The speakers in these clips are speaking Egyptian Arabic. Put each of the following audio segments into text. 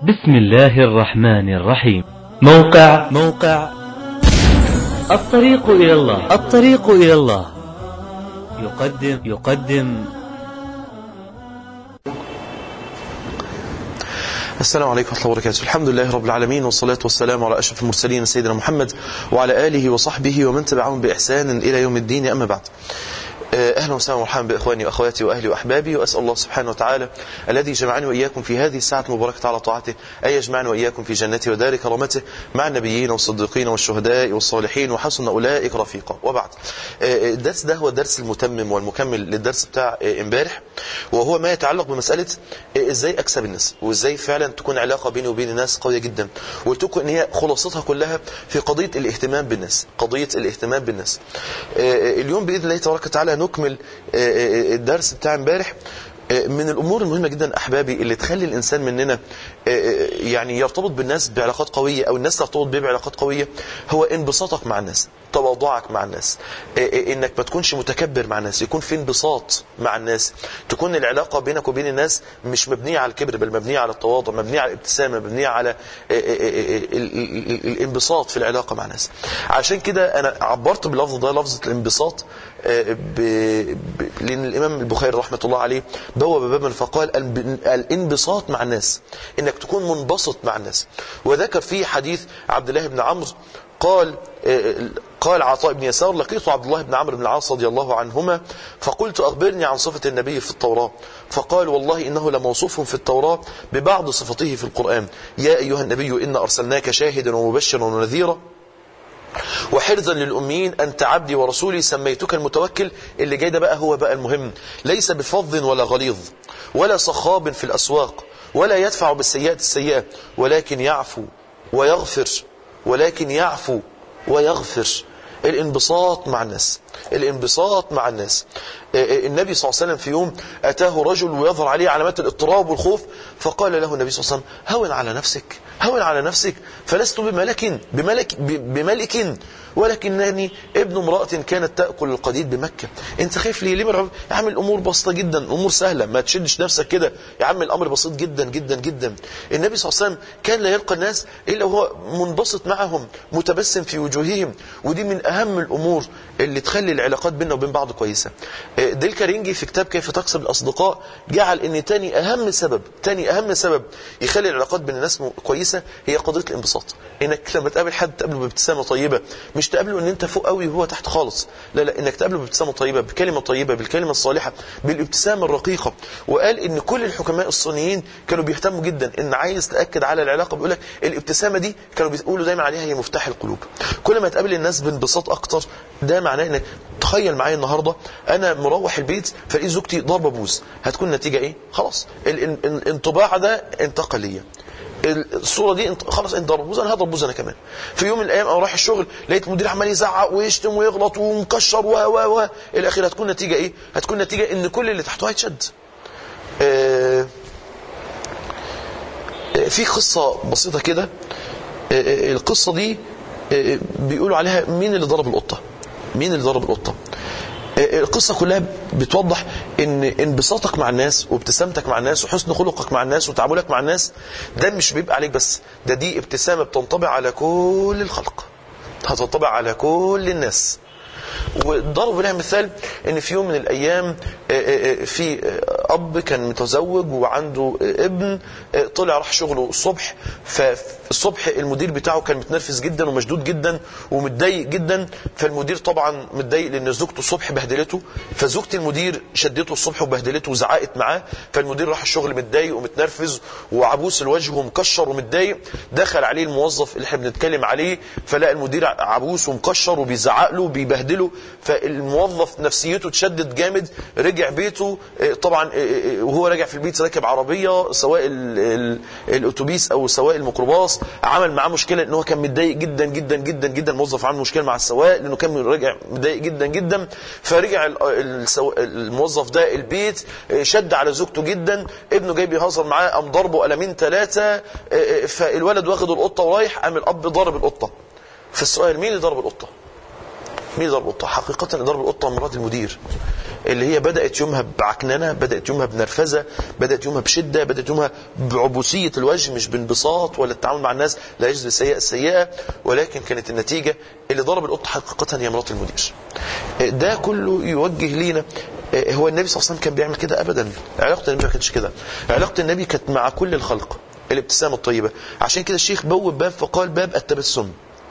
بسم الله الرحمن الرحيم موقع موقع الطريق إلى الله الطريق إلى الله يقدم يقدم السلام عليكم ورحمة الله وبركاته الحمد لله رب العالمين والصلاة والسلام على أشرف المرسلين سيدنا محمد وعلى آله وصحبه ومن تبعهم بإحسان إلى يوم الدين أما بعد أهلا وسهلا ومرحبا بإخواني وأخواتي وأهلي وأحبابي وأسأل الله سبحانه وتعالى الذي جمعني وإياكم في هذه الساعة المباركة على طاعته أن يجمعني وإياكم في جنته ودار كرامته مع النبيين والصديقين والشهداء والصالحين وحسن أولئك رفيقا وبعد الدرس ده هو الدرس المتمم والمكمل للدرس بتاع امبارح وهو ما يتعلق بمسألة إزاي أكسب الناس وإزاي فعلا تكون علاقة بيني وبين الناس قوية جدا وقلت لكم إن هي خلاصتها كلها في قضية الاهتمام بالناس قضية الاهتمام بالناس اليوم بإذن الله تبارك وتعالى نكمل الدرس بتاع امبارح من الامور المهمه جدا احبابي اللي تخلي الانسان مننا يعني يرتبط بالناس بعلاقات قويه او الناس ترتبط بيه بعلاقات قويه هو انبساطك مع الناس تواضعك مع الناس انك ما تكونش متكبر مع الناس يكون في انبساط مع الناس تكون العلاقه بينك وبين الناس مش مبنيه على الكبر بل مبنيه على التواضع مبنيه على الابتسامه مبنيه على الانبساط في العلاقه مع الناس عشان كده انا عبرت باللفظ ده لفظه الانبساط ب... ب... لان الامام البخاري رحمه الله عليه بوب بابا فقال الانبساط مع الناس انك تكون منبسط مع الناس وذكر في حديث عبد الله بن عمرو قال قال عطاء بن يسار لقيت عبد الله بن عمرو بن العاص رضي الله عنهما فقلت أخبرني عن صفة النبي في التوراة فقال والله إنه لموصوف في التوراة ببعض صفته في القرآن يا أيها النبي إن أرسلناك شاهدا ومبشرا ونذيرا وحرزا للأميين أنت عبدي ورسولي سميتك المتوكل اللي جاي ده بقى هو بقى المهم ليس بفظ ولا غليظ ولا صخاب في الأسواق ولا يدفع بالسيئة السيئة ولكن يعفو ويغفر ولكن يعفو ويغفر الانبساط مع الناس الانبساط مع الناس النبي صلى الله عليه وسلم في يوم أتاه رجل ويظهر عليه علامات الاضطراب والخوف فقال له النبي صلى الله عليه وسلم هون على نفسك هون على نفسك فلست بملك بملك بملك ولكنني ابن امرأة كانت تأكل القديد بمكة انت خايف ليه ليه مرعب يا عم الامور بسيطة جدا الامور سهلة ما تشدش نفسك كده يا عم الامر بسيط جدا جدا جدا النبي صلى الله عليه وسلم كان لا يلقى الناس الا وهو منبسط معهم متبسم في وجوههم ودي من اهم الامور اللي تخلي العلاقات بيننا وبين بعض كويسة ديل كارينجي في كتاب كيف تكسب الاصدقاء جعل ان تاني اهم سبب تاني اهم سبب يخلي العلاقات بين الناس كويسة هي قضية الانبساط انك لما تقابل حد تقابله بابتسامة طيبة مش تقابله ان انت فوق قوي وهو تحت خالص لا لا انك تقابله بابتسامه طيبه بكلمه طيبه بالكلمه الصالحه بالابتسامه الرقيقه وقال ان كل الحكماء الصينيين كانوا بيهتموا جدا ان عايز تاكد على العلاقه بيقول لك الابتسامه دي كانوا بيقولوا دايما عليها هي مفتاح القلوب كل ما تقابل الناس بانبساط اكتر ده معناه انك تخيل معايا النهارده انا مروح البيت فلقيت زوجتي ضربه بوز هتكون النتيجه ايه خلاص الانطباع ده انتقل ليا الصوره دي انت خلاص انت ضرب بوز انا هضرب بوز انا كمان في يوم من الايام انا رايح الشغل لقيت المدير عمال يزعق ويشتم ويغلط ومكشر و و و الى اخره هتكون نتيجه ايه هتكون نتيجه ان كل اللي تحته هيتشد آه في قصه بسيطه كده آه القصه دي آه بيقولوا عليها مين اللي ضرب القطه مين اللي ضرب القطه القصة كلها بتوضح ان انبساطك مع الناس وابتسامتك مع الناس وحسن خلقك مع الناس وتعاملك مع الناس ده مش بيبقى عليك بس ده دي ابتسامة بتنطبع على كل الخلق هتنطبع على كل الناس وضربوا لها مثال ان في يوم من الايام في اب كان متزوج وعنده ابن طلع راح شغله الصبح فالصبح المدير بتاعه كان متنرفز جدا ومشدود جدا ومتضايق جدا فالمدير طبعا متضايق لان زوجته الصبح بهدلته فزوجة المدير شدته الصبح وبهدلته وزعقت معاه فالمدير راح الشغل متضايق ومتنرفز وعبوس الوجه ومكشر ومتضايق دخل عليه الموظف اللي احنا بنتكلم عليه فلقى المدير عبوس ومكشر وبيزعق له وبيبهدله فالموظف نفسيته اتشدد جامد رجع بيته طبعا وهو راجع في البيت راكب عربيه سواء الاتوبيس او سواء الميكروباص عمل معاه مشكله ان هو كان متضايق جدا جدا جدا جدا الموظف عمل مشكله مع السواق لانه كان راجع متضايق جدا جدا فرجع الموظف ده البيت شد على زوجته جدا ابنه جاي بيهزر معاه قام ضربه قلمين ثلاثه فالولد واخد القطه ورايح قام الاب ضرب القطه فالسؤال مين اللي ضرب القطه مين ضرب القطه حقيقه اللي ضرب القطه مرات المدير اللي هي بدات يومها بعكننه بدات يومها بنرفزه بدات يومها بشده بدات يومها بعبوسيه الوجه مش بانبساط ولا التعامل مع الناس لا يجد السيئه السيئه ولكن كانت النتيجه اللي ضرب القط حقيقه هي مرات المدير ده كله يوجه لينا هو النبي صلى الله عليه وسلم كان بيعمل كده ابدا علاقه النبي ما كانتش كده علاقه النبي كانت مع كل الخلق الابتسامه الطيبه عشان كده الشيخ بوب باب فقال باب التبسم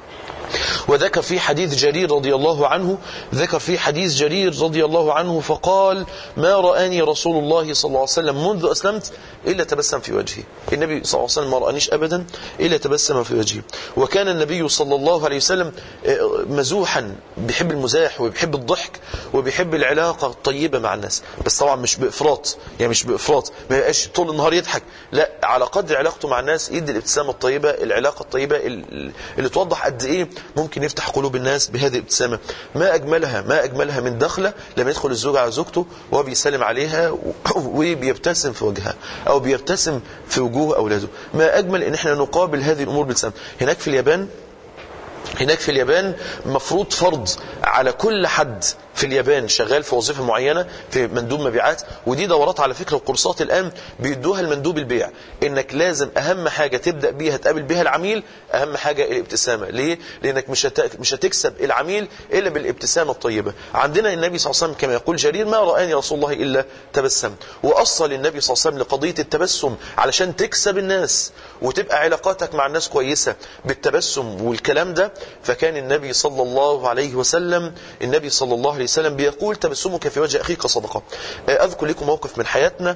وذكر في حديث جرير رضي الله عنه ذكر في حديث جرير رضي الله عنه فقال ما رآني رسول الله صلى الله عليه وسلم منذ أسلمت إلا تبسم في وجهي النبي صلى الله عليه وسلم ما رآنيش أبدا إلا تبسم في وجهي وكان النبي صلى الله عليه وسلم مزوحا بيحب المزاح وبيحب الضحك وبيحب العلاقة الطيبة مع الناس بس طبعا مش بإفراط يعني مش بإفراط ما يبقاش طول النهار يضحك لا على قدر علاقته مع الناس يدي الابتسامة الطيبة العلاقة الطيبة اللي توضح قد إيه ممكن يفتح قلوب الناس بهذه الابتسامة ما أجملها ما أجملها من دخلة لما يدخل الزوج على زوجته وهو بيسلم عليها وبيبتسم في وجهها أو بيبتسم في وجوه أولاده ما أجمل إن احنا نقابل هذه الأمور بالابتسامة هناك في اليابان هناك في اليابان مفروض فرض على كل حد في اليابان شغال في وظيفه معينه في مندوب مبيعات ودي دورات على فكره وكورسات الان بيدوها لمندوب البيع انك لازم اهم حاجه تبدا بيها تقابل بيها العميل اهم حاجه الابتسامه ليه لانك مش مش هتكسب العميل الا بالابتسامه الطيبه عندنا النبي صلى الله عليه وسلم كما يقول جرير ما راني رسول الله الا تبسم واصل النبي صلى الله عليه وسلم لقضيه التبسم علشان تكسب الناس وتبقى علاقاتك مع الناس كويسه بالتبسم والكلام ده فكان النبي صلى الله عليه وسلم النبي صلى الله عليه وسلم بيقول تبسمك في وجه أخيك صدقة أذكر لكم موقف من حياتنا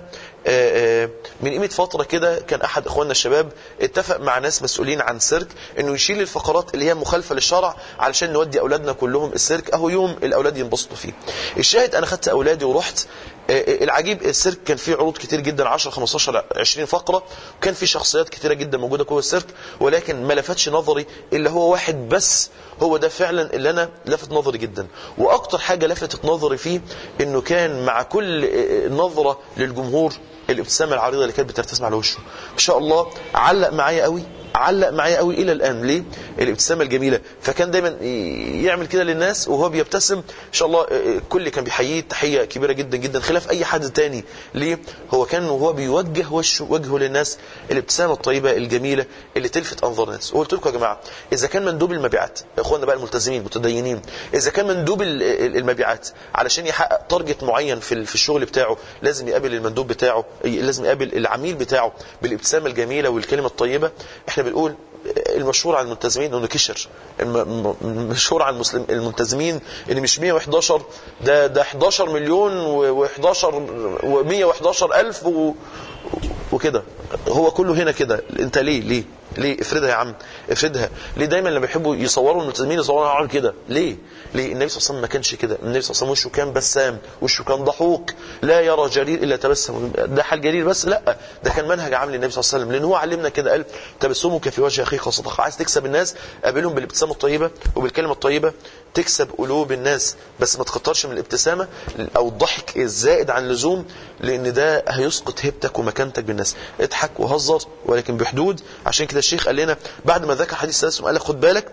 من قيمة فترة كده كان أحد إخواننا الشباب اتفق مع ناس مسؤولين عن سيرك أنه يشيل الفقرات اللي هي مخالفة للشرع علشان نودي أولادنا كلهم السيرك أهو يوم الأولاد ينبسطوا فيه الشاهد أنا خدت أولادي ورحت العجيب السيرك كان فيه عروض كتير جدا 10 15 20 فقره وكان فيه شخصيات كتيره جدا موجوده جوه السيرك ولكن ما لفتش نظري الا هو واحد بس هو ده فعلا اللي انا لفت نظري جدا واكتر حاجه لفتت نظري فيه انه كان مع كل نظره للجمهور الابتسامه العريضه اللي كانت بترتسم على وشه ما شاء الله علق معايا قوي علق معايا قوي الى الان ليه الابتسامه الجميله فكان دايما يعمل كده للناس وهو بيبتسم ان شاء الله الكل كان بيحييه تحيه كبيره جدا جدا خلاف اي حد تاني ليه هو كان وهو بيوجه وشه وجهه للناس الابتسامه الطيبه الجميله اللي تلفت انظار الناس وقلت لكم يا جماعه اذا كان مندوب المبيعات اخواننا بقى الملتزمين المتدينين اذا كان مندوب المبيعات علشان يحقق تارجت معين في في الشغل بتاعه لازم يقابل المندوب بتاعه لازم يقابل العميل بتاعه بالابتسامه الجميله والكلمه الطيبه احنا بنقول المشهور عن الملتزمين انه كشر المشهور عن المسلم الملتزمين ان مش 111 ده ده 11 مليون و11 و111 الف و وكده هو كله هنا كده انت ليه ليه ليه افردها يا عم افردها ليه دايما لما يحبوا يصوروا الملتزمين يصوروا عامل كده ليه ليه النبي صلى الله عليه وسلم ما كانش كده النبي صلى الله عليه وسلم وشه كان بسام وشه كان ضحوك لا يرى جرير الا تبسم ده حال جرير بس لا ده كان منهج عام للنبي صلى الله عليه وسلم لان هو علمنا كده قال تبسمك في وجه اخيك صدقه عايز تكسب الناس قابلهم بالابتسامه الطيبه وبالكلمه الطيبه تكسب قلوب الناس بس ما تكترش من الابتسامه او الضحك الزائد عن اللزوم لان ده هيسقط هيبتك ومكانتك بالناس اضحك وهزر ولكن بحدود عشان كده الشيخ قال لنا بعد ما ذكر حديث ثلاث قال لك خد بالك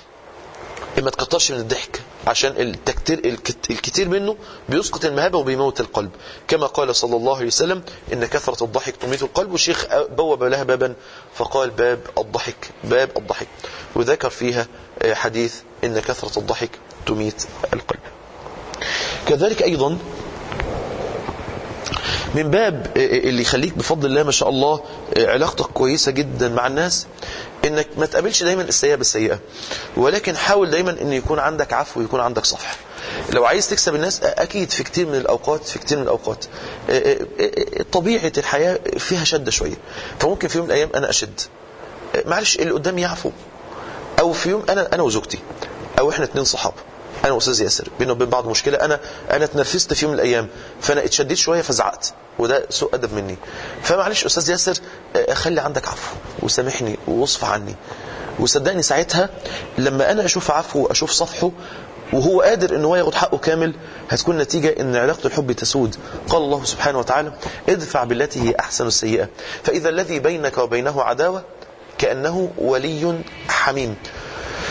ما تكترش من الضحك عشان التكتير الكتير منه بيسقط المهابة وبيموت القلب كما قال صلى الله عليه وسلم إن كثرة الضحك تميت القلب والشيخ بوب لها بابا فقال باب الضحك باب الضحك وذكر فيها حديث إن كثرة الضحك تميت القلب كذلك أيضا من باب اللي يخليك بفضل الله ما شاء الله علاقتك كويسة جدا مع الناس انك ما تقابلش دايما السيئة بالسيئة ولكن حاول دايما ان يكون عندك عفو ويكون عندك صفح لو عايز تكسب الناس اكيد في كتير من الاوقات في كتير من الاوقات طبيعة الحياة فيها شدة شوية فممكن في يوم من الايام انا اشد معلش اللي قدامي يعفو او في يوم انا انا وزوجتي او احنا اتنين صحاب انا واستاذ ياسر بيننا وبين بعض مشكله انا انا اتنرفزت في يوم من الايام فانا اتشديت شويه فزعقت وده سوء ادب مني فمعلش استاذ ياسر خلي عندك عفو وسامحني واصفى عني وصدقني ساعتها لما انا اشوف عفو واشوف صفحه وهو قادر ان هو ياخد حقه كامل هتكون نتيجة ان علاقة الحب تسود قال الله سبحانه وتعالى ادفع بالتي هي احسن السيئة فاذا الذي بينك وبينه عداوة كأنه ولي حميم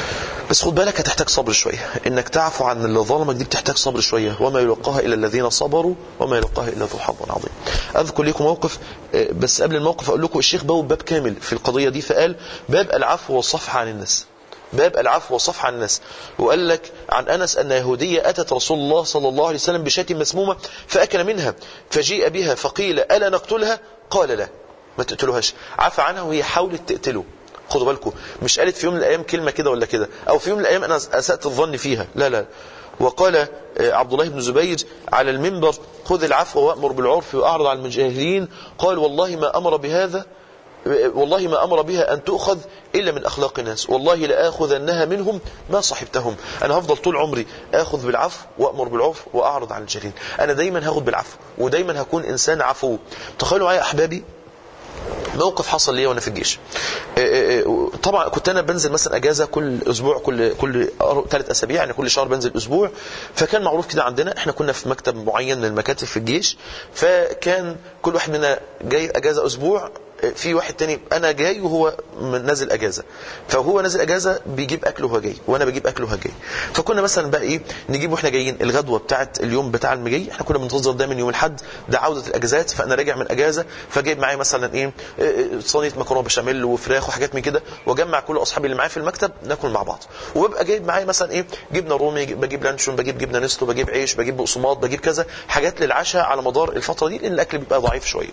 بس خد بالك هتحتاج صبر شويه انك تعفو عن اللي ظلمك دي بتحتاج صبر شويه وما يلقاها الا الذين صبروا وما يلقاها الا ذو حظ عظيم اذكر لكم موقف آه، بس قبل الموقف اقول لكم الشيخ بوب باب كامل في القضيه دي فقال باب العفو والصفح عن الناس باب العفو والصفح عن الناس وقال لك عن أنس أن يهودية أتت رسول الله صلى الله عليه وسلم بشاة مسمومة فأكل منها فجيء بها فقيل ألا نقتلها قال لا ما تقتلوهاش عفى عنها وهي حاولت تقتله خدوا بالكم مش قالت في يوم من الأيام كلمة كده ولا كده أو في يوم من الأيام أنا أسأت الظن فيها لا لا وقال آه، عبد الله بن زبير على المنبر خذ العفو وأمر بالعرف وأعرض عن المجاهلين قال والله ما أمر بهذا والله ما أمر بها أن تؤخذ إلا من أخلاق الناس والله لآخذنها منهم ما صحبتهم أنا هفضل طول عمري آخذ بالعفو وأمر بالعرف وأعرض عن الجاهلين أنا دايما هاخد بالعفو ودايما هكون إنسان عفو تخيلوا معايا أحبابي موقف حصل لي وانا في الجيش آه، آه، آه، طبعا كنت انا بنزل مثلا اجازه كل اسبوع كل كل ثلاث اسابيع يعني كل شهر بنزل اسبوع فكان معروف كده عندنا احنا كنا في مكتب معين من المكاتب في الجيش فكان كل واحد منا جاي اجازه اسبوع في واحد تاني انا جاي وهو نازل اجازه فهو نازل اجازه بيجيب اكله وهو جاي وانا بجيب اكله وهو جاي فكنا مثلا بقى ايه نجيب واحنا جايين الغدوه بتاعه اليوم بتاع المجي احنا كنا بننتظر دايما يوم الاحد ده عوده الاجازات فانا راجع من اجازه فجايب معايا مثلا ايه إيه، صينيه مكرونه بشاميل وفراخ وحاجات من كده واجمع كل اصحابي اللي معايا في المكتب ناكل مع بعض وببقى جايب معايا مثلا ايه جبنه رومي بجيب لانشون بجيب جبنه نستو بجيب عيش بجيب بقسماط بجيب كذا حاجات للعشاء على مدار الفتره دي لان الاكل بيبقى ضعيف شويه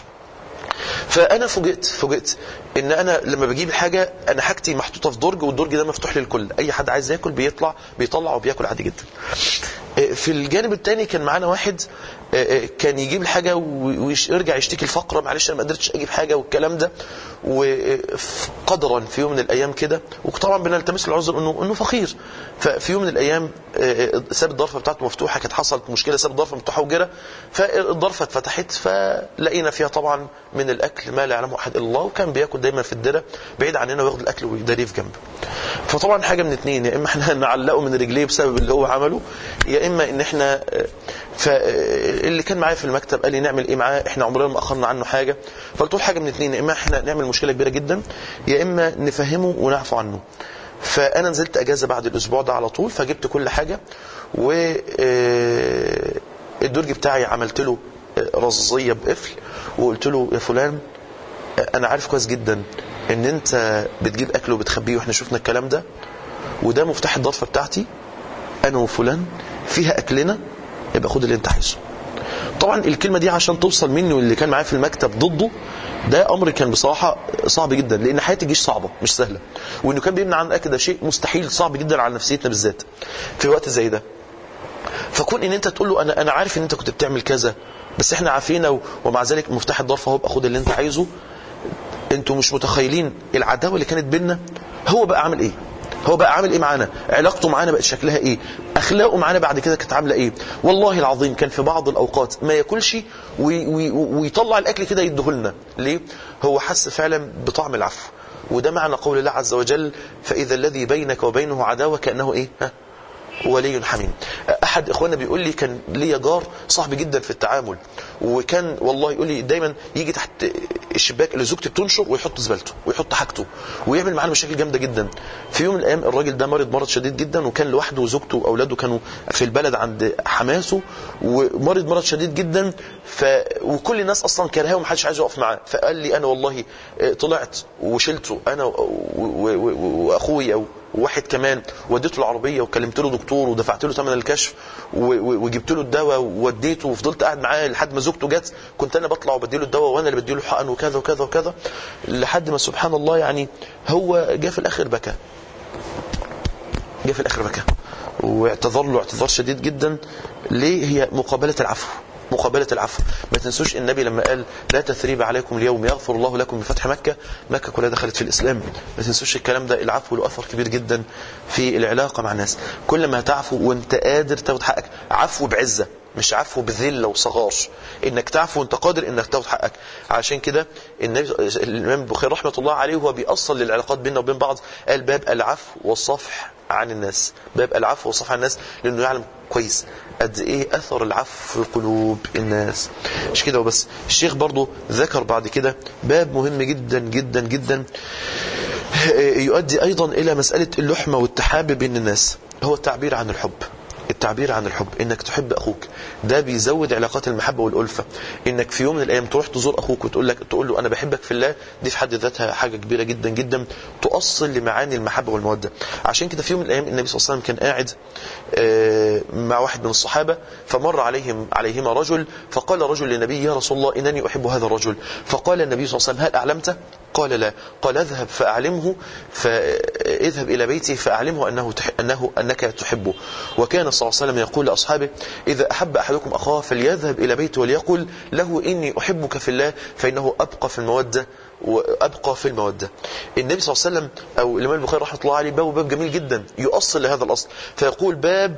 فانا فوجئت فوجئت ان انا لما بجيب الحاجه انا حاجتي محطوطه في درج والدرج ده مفتوح للكل اي حد عايز ياكل بيطلع بيطلع وبياكل عادي جدا في الجانب الثاني كان معانا واحد كان يجيب الحاجه ويرجع يشتكي الفقره معلش انا ما قدرتش اجيب حاجه والكلام ده وقدرا في يوم من الايام كده وطبعا بنلتمس له العذر انه انه فقير ففي يوم من الايام ساب الضرفه بتاعته مفتوحه كانت حصلت مشكله ساب الضرفه مفتوحه وجرى فالضرفه اتفتحت فلقينا فيها طبعا من الاكل ما لا يعلمه احد الا الله وكان بياكل دايما في الدره بعيد عننا وياخد الاكل ويداريه في جنبه فطبعا حاجه من اثنين يا اما احنا نعلقه من رجليه بسبب اللي هو عمله يا اما ان احنا فاللي كان معايا في المكتب قال لي نعمل ايه معاه احنا عمرنا ما اخرنا عنه حاجه فقلت له حاجه من اثنين يا اما احنا نعمل مشكله كبيره جدا يا اما نفهمه ونعفو عنه فانا نزلت اجازه بعد الاسبوع ده على طول فجبت كل حاجه و الدرج بتاعي عملت له رصاصيه بقفل وقلت له يا فلان انا عارف كويس جدا ان انت بتجيب اكل وبتخبيه واحنا شفنا الكلام ده وده مفتاح الضرفه بتاعتي انا وفلان فيها اكلنا يبقى خد اللي انت عايزه طبعا الكلمه دي عشان توصل مني واللي كان معايا في المكتب ضده ده امر كان بصراحه صعب جدا لان حياه الجيش صعبه مش سهله وانه كان بيمنع عن الاكل ده شيء مستحيل صعب جدا على نفسيتنا بالذات في وقت زي ده فكون ان انت تقول له انا انا عارف ان انت كنت بتعمل كذا بس احنا عارفين ومع ذلك مفتاح الضرفه اهو خد اللي انت عايزه انتوا مش متخيلين العداوه اللي كانت بيننا هو بقى عامل ايه هو بقى عامل ايه معانا علاقته معانا بقت شكلها ايه اخلاقه معانا بعد كده كانت عامله ايه والله العظيم كان في بعض الاوقات ما ياكلش وي وي ويطلع الاكل كده يديهولنا ليه هو حس فعلا بطعم العفو وده معنى قول الله عز وجل فاذا الذي بينك وبينه عداوه كانه ايه ها ولي حميم احد اخواننا بيقول لي كان ليا جار صاحبي جدا في التعامل وكان والله يقول لي دايما يجي تحت الشباك اللي زوجتي بتنشر ويحط زبالته ويحط حاجته ويعمل معانا مشاكل جامده جدا في يوم من الايام الراجل ده مرض مرض شديد جدا وكان لوحده وزوجته واولاده كانوا في البلد عند حماسه ومرض مرض شديد جدا ف وكل الناس اصلا كرهاه ومحدش عايز يقف معاه فقال لي انا والله طلعت وشلته انا واخويا وواحد كمان وديته العربيه وكلمت له دكتور ودفعت له ثمن الكشف وجبت له الدواء ووديته وفضلت قاعد معاه لحد ما زوجته جت كنت انا بطلع وبدي له الدواء وانا اللي بدي له حقن وكذا وكذا وكذا لحد ما سبحان الله يعني هو جه في الاخر بكى جه في الاخر بكى واعتذر له اعتذار شديد جدا ليه هي مقابله العفو مقابلة العفو ما تنسوش النبي لما قال لا تثريب عليكم اليوم يغفر الله لكم بفتح مكة مكة كلها دخلت في الإسلام ما تنسوش الكلام ده العفو له أثر كبير جدا في العلاقة مع الناس كل ما تعفو وانت قادر تاخد حقك عفو بعزة مش عفو بذلة وصغار انك تعفو وانت قادر انك تاخد حقك عشان كده النبي الامام البخاري رحمه الله عليه وهو بيأصل للعلاقات بيننا وبين بعض قال باب العفو والصفح عن الناس باب العفو والصفح عن الناس لانه يعلم كويس قد ايه اثر العفو في قلوب الناس مش كده وبس الشيخ برضو ذكر بعد كده باب مهم جدا جدا جدا يؤدي أيضا إلى مسألة اللحمة والتحاب بين الناس هو التعبير عن الحب التعبير عن الحب انك تحب اخوك ده بيزود علاقات المحبه والالفه انك في يوم من الايام تروح تزور اخوك وتقول لك تقول له انا بحبك في الله دي في حد ذاتها حاجه كبيره جدا جدا تؤصل لمعاني المحبه والموده عشان كده في يوم من الايام النبي صلى الله عليه وسلم كان قاعد آه، مع واحد من الصحابه فمر عليهم عليهما رجل فقال رجل للنبي يا رسول الله انني احب هذا الرجل فقال النبي صلى الله عليه وسلم هل اعلمته قال لا قال اذهب فاعلمه فاذهب الى بيته فاعلمه انه تح... انه انك تحبه وكان صلى الله عليه وسلم يقول لاصحابه اذا احب احدكم اخاه فليذهب الى بيته وليقل له اني احبك في الله فانه ابقى في الموده وابقى في الموده. النبي صلى الله عليه وسلم او الامام البخاري رحمه الله عليه باب باب جميل جدا يؤصل لهذا الاصل فيقول باب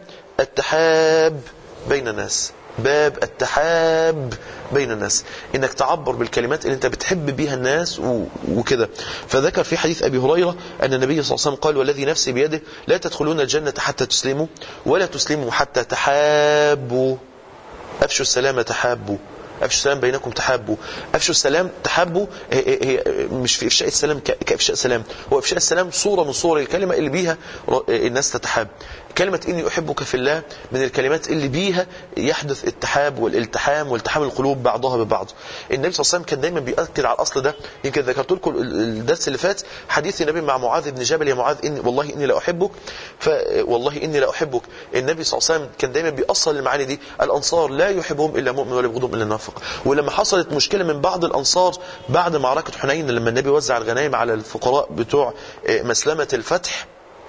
التحاب بين الناس باب التحاب بين الناس انك تعبر بالكلمات اللي انت بتحب بيها الناس و- وكده فذكر في حديث ابي هريره ان النبي صلى الله عليه وسلم قال والذي نفسي بيده لا تدخلون الجنه حتى تسلموا ولا تسلموا حتى تحابوا افشوا السلام تحابوا افشوا السلام بينكم تحابوا افشوا السلام تحابوا هي, هي مش في افشاء السلام ك- كافشاء السلام هو افشاء السلام صوره من صور الكلمه اللي بيها ر- الناس تتحاب كلمه اني احبك في الله من الكلمات اللي بيها يحدث التحاب والالتحام والتحام القلوب بعضها ببعض النبي صلى الله عليه وسلم كان دايما بيأكد على الاصل ده يمكن ذكرت لكم ال- الدرس اللي فات حديث النبي مع معاذ بن جبل يا معاذ إني والله اني لا احبك ف والله اني لا احبك النبي صلى الله عليه وسلم كان دايما بيأصل المعاني دي الانصار لا يحبهم الا مؤمن ولا يبغضهم الا نافق ولما حصلت مشكله من بعض الانصار بعد معركه حنين لما النبي وزع الغنائم على الفقراء بتوع آه، مسلمه الفتح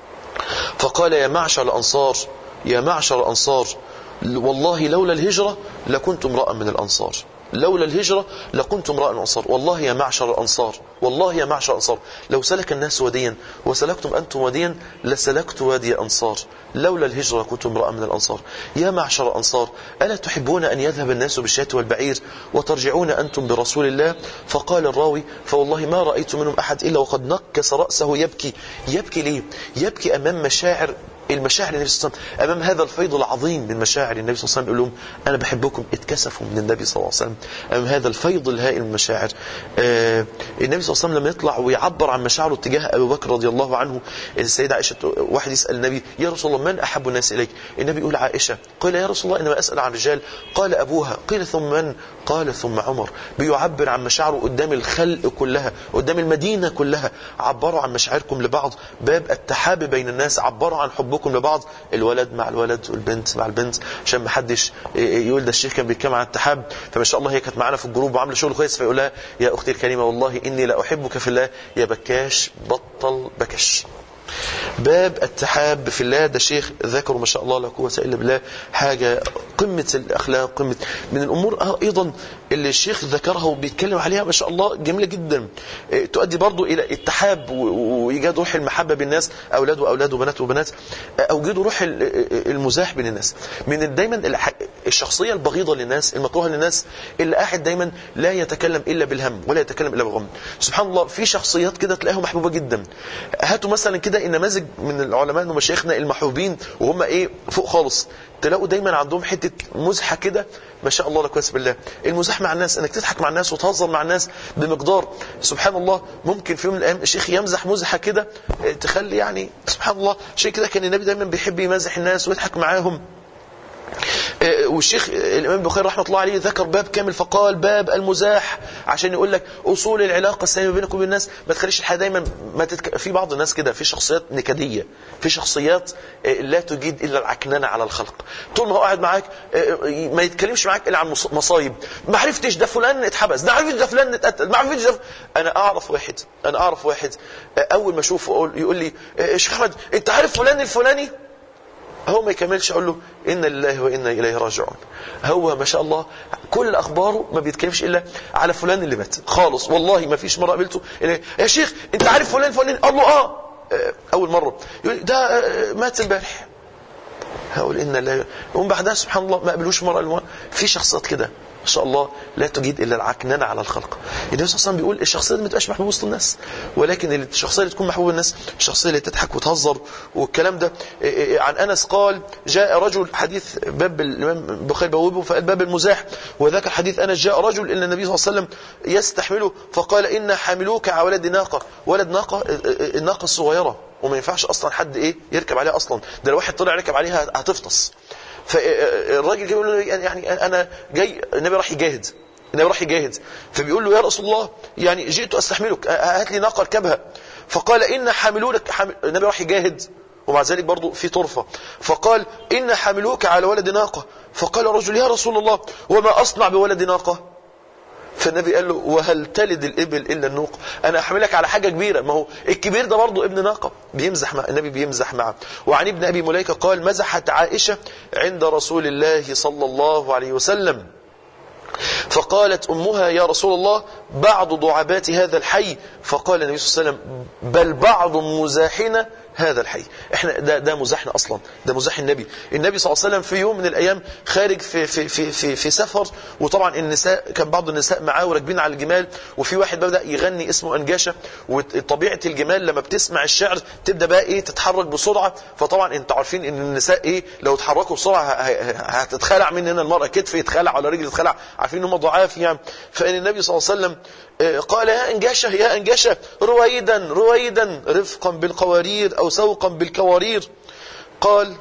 فقال يا معشر الأنصار يا معشر الأنصار والله لولا الهجرة لكنت امرأ من الأنصار لولا الهجرة لكنت امرأ من الأنصار والله يا معشر الأنصار والله يا معشر الأنصار لو سلك الناس وديا وسلكتم أنتم وديا لسلكت وادي الأنصار لولا الهجرة كنت امرأ من الأنصار يا معشر الأنصار ألا تحبون أن يذهب الناس بالشاة والبعير وترجعون أنتم برسول الله فقال الراوي فوالله ما رأيت منهم أحد إلا وقد نكس رأسه يبكي يبكي ليه يبكي أمام مشاعر المشاعر النبي صلى الله عليه وسلم امام هذا الفيض العظيم من مشاعر النبي صلى الله عليه وسلم يقول لهم انا بحبكم اتكسفوا من النبي صلى الله عليه وسلم امام هذا الفيض الهائل من المشاعر آه النبي صلى الله عليه وسلم لما يطلع ويعبر عن مشاعره تجاه ابي بكر رضي الله عنه السيده عائشه واحد يسال النبي يا رسول الله من احب الناس اليك النبي يقول عائشه قال يا رسول الله انما اسال عن رجال قال ابوها قيل ثم من قال ثم عمر بيعبر عن مشاعره قدام الخلق كلها قدام المدينه كلها عبروا عن مشاعركم لبعض باب التحاب بين الناس عبروا عن حبكم لبعض الولد مع الولد والبنت مع البنت عشان ما حدش يقول ده الشيخ كان بيتكلم عن التحاب فما شاء الله هي كانت معانا في الجروب وعامله شغل كويس فيقول لها يا اختي الكريمه والله اني لا احبك في الله يا بكاش بطل بكش باب التحاب في الله ده شيخ ذكره ما شاء الله لا قوه الا بالله حاجه قمه الاخلاق قمه من الامور ايضا اللي الشيخ ذكرها وبيتكلم عليها ما شاء الله جميله جدا إيه، تؤدي برضو الى التحاب و- وايجاد روح المحبه بالناس اولاد واولاد وبنات وبنات اوجدوا روح ال- المزاح بين الناس من دايما الح- الشخصيه البغيضه للناس المكروهه للناس اللي قاعد دايما لا يتكلم الا بالهم ولا يتكلم الا بالغم سبحان الله في شخصيات كده تلاقيها محبوبه جدا هاتوا مثلا كده نماذج من العلماء ومشايخنا المحبوبين وهم ايه فوق خالص تلاقوا دايما عندهم حته مزحه كده ما شاء الله لا كويس بالله المزاح مع الناس انك تضحك مع الناس وتهزر مع الناس بمقدار سبحان الله ممكن في يوم من الايام الشيخ يمزح مزحه كده اه، تخلي يعني سبحان الله شيء كده كان النبي دايما بيحب يمزح الناس ويضحك معاهم آه، والشيخ آه، الامام البخاري رحمه الله عليه ذكر باب كامل فقال باب المزاح عشان يقول لك اصول العلاقه الساميه بينك وبين الناس ما تخليش الحياه دايما ما تتك... في بعض الناس كده في شخصيات نكديه في شخصيات آه، لا تجيد الا العكننه على الخلق طول ما هو قاعد معاك آه، آه، ما يتكلمش معاك الا عن مص- مصايب ما عرفتش ده فلان اتحبس ده عرفتش ده فلان اتقتل ما عرفتش ده ف... انا اعرف واحد انا اعرف واحد آه، اول ما اشوفه اقول يقول لي آه، يا شيخ احمد انت عارف فلان الفلاني هو ما يكملش اقول له انا لله وانا اليه راجعون هو ما شاء الله كل اخباره ما بيتكلمش الا على فلان اللي مات خالص والله ما فيش مره قابلته إلا يا شيخ انت عارف فلان فلان قال له اه آه، اول مره يقول لي ده آه، مات امبارح هقول إن لا ومن بعدها سبحان الله ما قبلوش مرة المرة في شخصيات كده ما شاء الله لا تجيد الا العكننه على الخلق النبي صلى الله عليه وسلم بيقول الشخصيه دي ما تبقاش محبوبه وسط الناس ولكن الشخصيه اللي تكون محبوبه الناس الشخصيه اللي تضحك وتهزر والكلام ده عن انس قال جاء رجل حديث باب الامام البخاري بوابه فقال باب المزاح وذاك الحديث انس جاء رجل الى النبي صلى الله عليه وسلم يستحمله فقال ان حاملوك على ولد ناقه ولد ناقه الناقه الصغيره وما ينفعش اصلا حد ايه يركب عليها اصلا ده لو واحد طلع ركب عليها هتفطس فالراجل بيقول له يعني انا جاي النبي راح يجاهد النبي راح يجاهد فبيقول له يا رسول الله يعني جئت استحملك هات لي ناقه اركبها فقال ان حاملونك حامل النبي راح يجاهد ومع ذلك برضه في طرفة فقال إن حملوك على ولد ناقة فقال رجل يا رسول الله وما أصنع بولد ناقة فالنبي قال له وهل تلد الإبل إلا النوق أنا أحملك على حاجة كبيرة ما هو الكبير ده برضه ابن ناقة بيمزح مع النبي بيمزح معه وعن ابن أبي مليكة قال مزحت عائشة عند رسول الله صلى الله عليه وسلم فقالت أمها يا رسول الله بعض ضعبات هذا الحي فقال النبي صلى الله عليه وسلم بل بعض مزاحنا هذا الحي احنا ده ده مزاحنا اصلا ده مزاح النبي النبي صلى الله عليه وسلم في يوم من الايام خارج في في في في, في سفر وطبعا النساء كان بعض النساء معاه وراكبين على الجمال وفي واحد بدا يغني اسمه انجاشه وطبيعه الجمال لما بتسمع الشعر تبدا بقى ايه تتحرك بسرعه فطبعا انتوا عارفين ان النساء ايه لو اتحركوا بسرعه هتتخلع مننا المراه كتف يتخلع ولا رجل يتخلع عارفين ان هم ضعاف يعني فان النبي صلى الله عليه وسلم قال يا انجاشه يا انجاشه رويدا رويدا رفقا بالقوارير او سوقا بالكوارير قال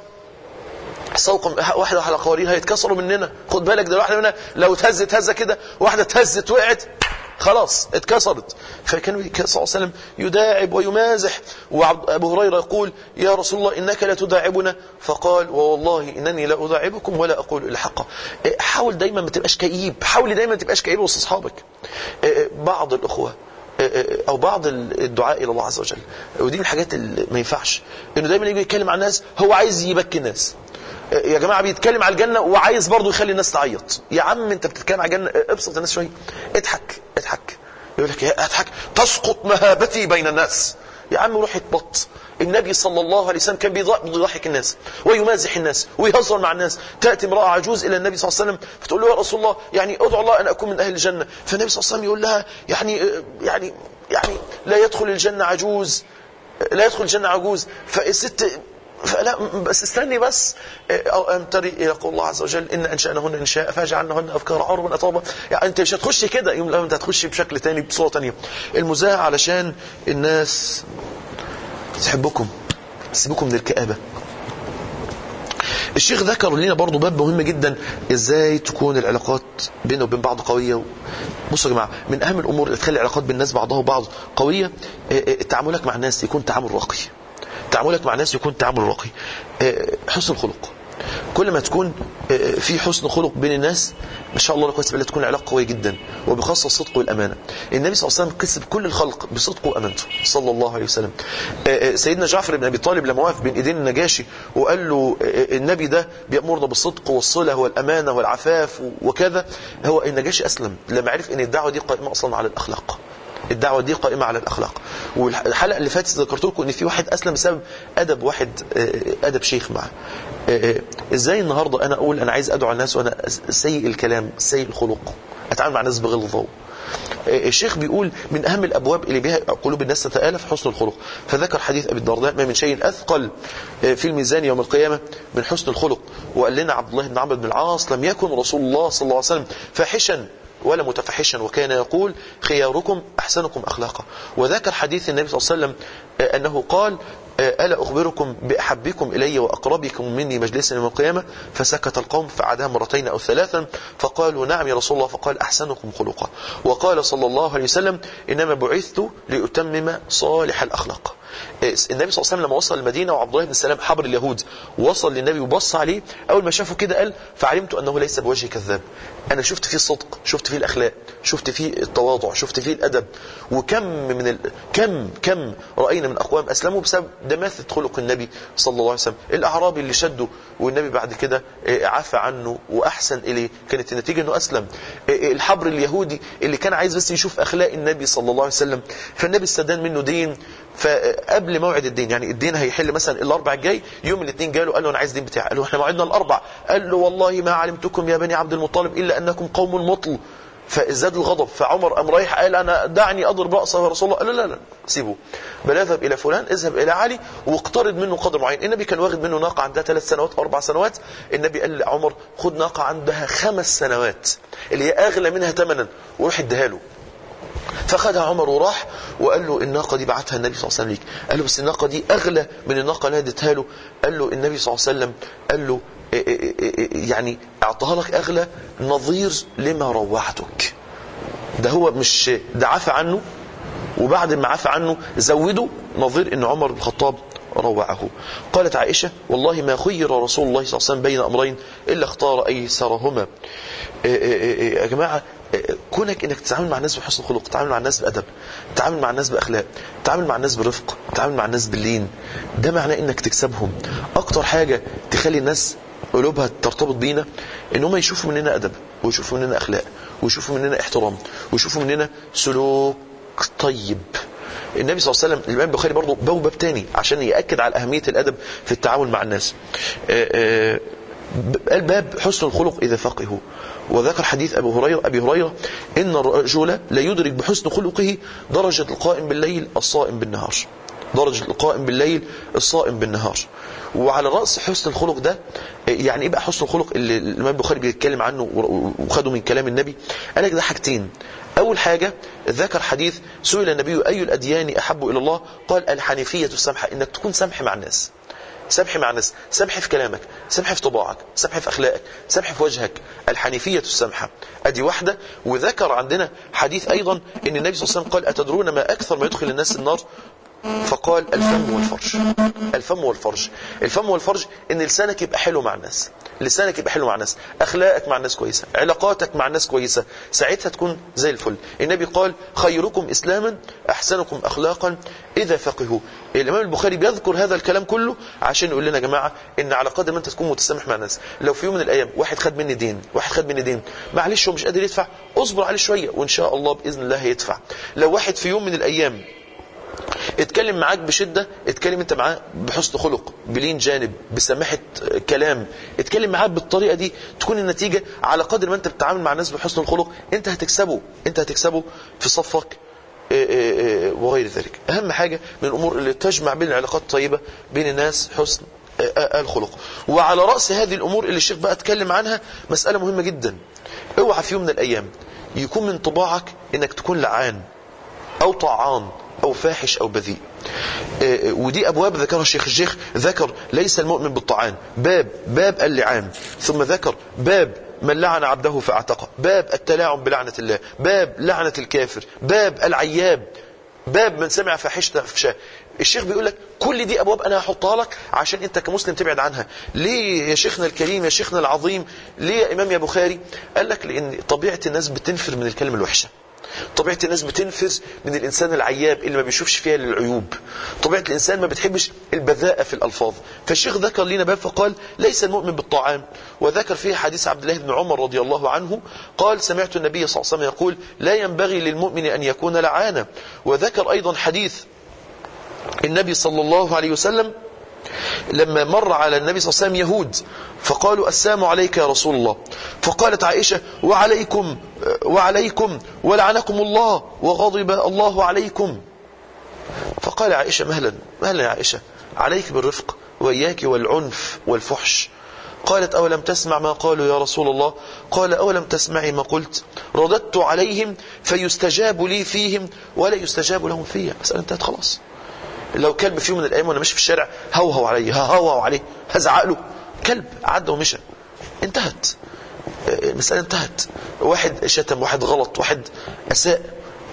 سوقا واحده على قوارير هيتكسروا مننا خد بالك ده واحده منها لو اتهزت هزه كده واحده اتهزت وقعت خلاص اتكسرت فكان صلى الله عليه وسلم يداعب ويمازح وابو هريره يقول يا رسول الله انك لا تداعبنا فقال ووالله انني لا اداعبكم ولا اقول الا حقا حاول دايما ما تبقاش كئيب حاول دايما ما تبقاش كئيب وسط اصحابك بعض الاخوه او بعض الدعاء الى الله عز وجل ودي من الحاجات اللي ما ينفعش انه دايما يجي يتكلم عن الناس هو عايز يبكي الناس يا جماعه بيتكلم على الجنه وعايز برضه يخلي الناس تعيط يا عم انت بتتكلم على الجنه ابسط الناس شويه اضحك اضحك يقول لك يا اضحك تسقط مهابتي بين الناس يا عم روح اتبط النبي صلى الله عليه وسلم كان بيضحك الناس ويمازح الناس ويهزر مع الناس تأتي امرأة عجوز إلى النبي صلى الله عليه وسلم فتقول له يا رسول الله يعني ادعو الله أن أكون من أهل الجنة فالنبي صلى الله عليه وسلم يقول لها يعني يعني يعني لا يدخل الجنة عجوز لا يدخل الجنة عجوز فالست فلا بس استني بس أم تري يقول الله عز وجل إن أنشأنهن إنشاء فجعلنهن أفكار عربا أطرابا يعني أنت مش هتخش كده يوم أنت هتخش بشكل تاني بصورة تانية المزاح علشان الناس تحبكم سيبكم من الكآبة الشيخ ذكر لنا برضو باب مهم جدا ازاي تكون العلاقات بينه وبين بعض قوية بصوا يا جماعة من اهم الامور اللي تخلي العلاقات بين الناس بعضها وبعض قوية تعاملك مع الناس يكون تعامل راقي تعاملك مع الناس يكون تعامل راقي حسن الخلق كل ما تكون في حسن خلق بين الناس ما شاء الله كويس بالله تكون العلاقه قويه جدا وبخاصه الصدق والامانه النبي صلى الله عليه وسلم كسب كل الخلق بصدقه وامانته صلى الله عليه وسلم سيدنا جعفر بن ابي طالب لما وقف بين ايدين النجاشي وقال له النبي ده بيامرنا بالصدق والصله والامانه والعفاف وكذا هو النجاشي اسلم لما عرف ان الدعوه دي قائمه اصلا على الاخلاق الدعوة دي قائمة على الأخلاق والحلقة اللي فاتت ذكرت لكم إن في واحد أسلم بسبب أدب واحد أدب شيخ معه إزاي النهاردة أنا أقول أنا عايز أدعو الناس وأنا سيء الكلام سيء الخلق أتعامل مع الناس بغلظة الشيخ بيقول من أهم الأبواب اللي بها قلوب الناس تتآلف حسن الخلق فذكر حديث أبي الدرداء ما من شيء أثقل في الميزان يوم القيامة من حسن الخلق وقال لنا عبد الله بن عمرو بن العاص لم يكن رسول الله صلى الله عليه وسلم فاحشا ولا متفحشا وكان يقول خياركم أحسنكم أخلاقا وذكر حديث النبي صلى الله عليه وسلم أنه قال ألا أخبركم بأحبكم إلي وأقربكم مني مجلسا يوم القيامة فسكت القوم فعادها مرتين أو ثلاثا فقالوا نعم يا رسول الله فقال أحسنكم خلقا وقال صلى الله عليه وسلم إنما بعثت لأتمم صالح الأخلاق النبي صلى الله عليه وسلم لما وصل المدينة وعبد الله بن سلام حبر اليهود وصل للنبي وبص عليه أول ما شافه كده قال فعلمت أنه ليس بوجه كذاب أنا شفت فيه الصدق شفت فيه الأخلاق شفت فيه التواضع شفت فيه الأدب وكم من ال... كم كم رأينا من أقوام أسلموا بسبب دماثة خلق النبي صلى الله عليه وسلم الأعرابي اللي شده والنبي بعد كده عفى عنه وأحسن إليه كانت النتيجة أنه أسلم الحبر اليهودي اللي كان عايز بس يشوف أخلاق النبي صلى الله عليه وسلم فالنبي استدان منه دين فقبل موعد الدين يعني الدين هيحل مثلا الاربع الجاي يوم الاثنين جاله قال له انا عايز الدين بتاعي قال له احنا موعدنا الاربع قال له والله ما علمتكم يا بني عبد المطلب الا انكم قوم مطل فازداد الغضب فعمر قام رايح قال انا دعني اضرب راسه يا رسول الله قال له لا لا سيبه بل اذهب الى فلان اذهب الى علي واقترض منه قدر معين النبي كان واخد منه ناقه عندها ثلاث سنوات او اربع سنوات النبي قال لعمر خد ناقه عندها خمس سنوات اللي هي اغلى منها ثمنا وروح اديها له فخدها عمر وراح وقال له الناقه دي بعتها النبي صلى الله عليه وسلم ليك قال له بس الناقه دي اغلى من الناقه اللي اديتها له قال له النبي صلى الله عليه وسلم قال له إيه إيه إيه يعني اعطاها لك اغلى نظير لما روعتك ده هو مش ده عفى عنه وبعد ما عفى عنه زوده نظير ان عمر بن الخطاب روعه قالت عائشة والله ما خير رسول الله صلى الله عليه وسلم بين أمرين إلا اختار أيسرهما يا جماعة كونك انك تتعامل مع الناس بحسن خلق تتعامل مع الناس بادب تتعامل مع الناس باخلاق تتعامل مع الناس برفق تتعامل مع الناس باللين ده معناه انك تكسبهم اكتر حاجه تخلي الناس قلوبها ترتبط بينا ان هم يشوفوا مننا ادب ويشوفوا مننا اخلاق ويشوفوا مننا احترام ويشوفوا مننا سلوك طيب النبي صلى الله عليه وسلم الامام البخاري برضه باب باب تاني عشان ياكد على اهميه الادب في التعامل مع الناس قال باب حسن الخلق اذا فقهوا وذكر حديث ابو هريره ابي هريره ان الرجل لا يدرك بحسن خلقه درجه القائم بالليل الصائم بالنهار درجه القائم بالليل الصائم بالنهار وعلى راس حسن الخلق ده يعني ايه بقى حسن الخلق اللي الامام البخاري بيتكلم عنه وخده من كلام النبي قال لك ده حاجتين اول حاجه ذكر حديث سئل النبي اي الاديان احب الى الله قال الحنيفيه السمحه انك تكون سمح مع الناس سمح مع الناس سمح في كلامك سمح في طباعك سمح في اخلاقك سمح في وجهك الحنيفيه السمحه ادي واحده وذكر عندنا حديث ايضا ان النبي صلى الله عليه وسلم قال اتدرون ما اكثر ما يدخل الناس النار فقال الفم والفرج الفم والفرج الفم والفرج ان لسانك يبقى حلو مع الناس لسانك يبقى حلو مع الناس اخلاقك مع الناس كويسه علاقاتك مع الناس كويسه ساعتها تكون زي الفل النبي قال خيركم اسلاما احسنكم اخلاقا اذا فقهوا الامام البخاري بيذكر هذا الكلام كله عشان يقول لنا يا جماعه ان على قدر ما انت تكون متسامح مع الناس لو في يوم من الايام واحد خد مني دين واحد خد مني دين معلش هو مش قادر يدفع اصبر عليه شويه وان شاء الله باذن الله هيدفع لو واحد في يوم من الايام اتكلم معاك بشدة اتكلم انت معاه بحسن خلق بلين جانب بسماحة كلام اتكلم معاه بالطريقة دي تكون النتيجة على قدر ما انت بتتعامل مع الناس بحسن الخلق انت هتكسبه انت هتكسبه في صفك وغير ذلك اهم حاجة من الامور اللي تجمع بين العلاقات الطيبة بين الناس حسن الخلق وعلى رأس هذه الامور اللي الشيخ بقى اتكلم عنها مسألة مهمة جدا اوعى في يوم من الايام يكون من طباعك انك تكون لعان او طعان أو فاحش أو بذيء ودي أبواب ذكرها الشيخ الشيخ ذكر ليس المؤمن بالطعان باب باب اللعان ثم ذكر باب من لعن عبده فاعتقه باب التلاعن بلعنة الله باب لعنة الكافر باب العياب باب من سمع فاحشة فشاء الشيخ بيقول لك كل دي ابواب انا هحطها لك عشان انت كمسلم تبعد عنها ليه يا شيخنا الكريم يا شيخنا العظيم ليه يا امام يا بخاري قال لك لان طبيعه الناس بتنفر من الكلمه الوحشه طبيعة الناس بتنفذ من الإنسان العياب اللي ما بيشوفش فيها للعيوب طبيعة الإنسان ما بتحبش البذاءة في الألفاظ فالشيخ ذكر لنا باب فقال ليس المؤمن بالطعام وذكر فيه حديث عبد الله بن عمر رضي الله عنه قال سمعت النبي صلى الله عليه وسلم يقول لا ينبغي للمؤمن أن يكون لعانا وذكر أيضا حديث النبي صلى الله عليه وسلم لما مر على النبي صلى الله عليه وسلم يهود فقالوا السلام عليك يا رسول الله فقالت عائشة وعليكم وعليكم ولعنكم الله وغضب الله عليكم فقال عائشة مهلا مهلا يا عائشة عليك بالرفق وإياك والعنف والفحش قالت أولم تسمع ما قالوا يا رسول الله قال أولم تسمعي ما قلت رددت عليهم فيستجاب لي فيهم ولا يستجاب لهم فيا مسألة انتهت خلاص لو كلب في يوم من الايام وانا ماشي في الشارع هوهو عليه هوهو عليه هزعق له كلب عدى ومشى انتهت المسألة انتهت واحد شتم واحد غلط واحد أساء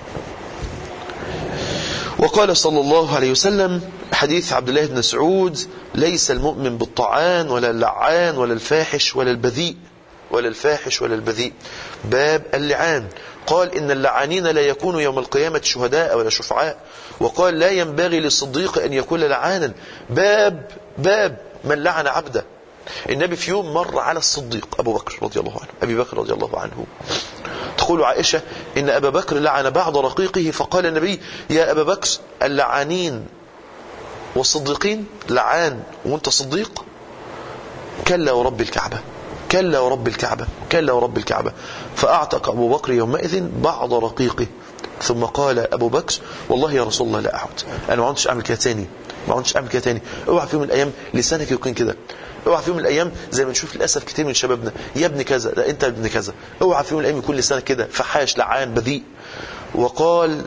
وقال صلى الله عليه وسلم حديث عبد الله بن مسعود ليس المؤمن بالطعان ولا اللعان ولا الفاحش ولا البذيء ولا الفاحش ولا البذيء باب اللعان قال إن اللعانين لا يكونوا يوم القيامة شهداء ولا شفعاء وقال لا ينبغي للصديق أن يكون لعانا باب باب من لعن عبده النبي في يوم مر على الصديق أبو بكر رضي الله عنه أبي بكر رضي الله عنه تقول عائشة إن أبا بكر لعن بعض رقيقه فقال النبي يا أبا بكر اللعانين والصديقين لعان وانت صديق كلا ورب الكعبة كلا ورب الكعبة كلا ورب الكعبة فأعتق أبو بكر يومئذ بعض رقيقه ثم قال أبو بكر والله يا رسول الله لا أعود أنا ما عدتش أعمل كده تاني ما عدتش أعمل كده تاني اوعى في يوم من الأيام لسانك يكون كده اوعى في يوم من الأيام زي ما نشوف للأسف كتير من شبابنا يا ابن كذا لا أنت ابن كذا اوعى في يوم من الأيام يكون لسانك كده فحاش لعان بذيء وقال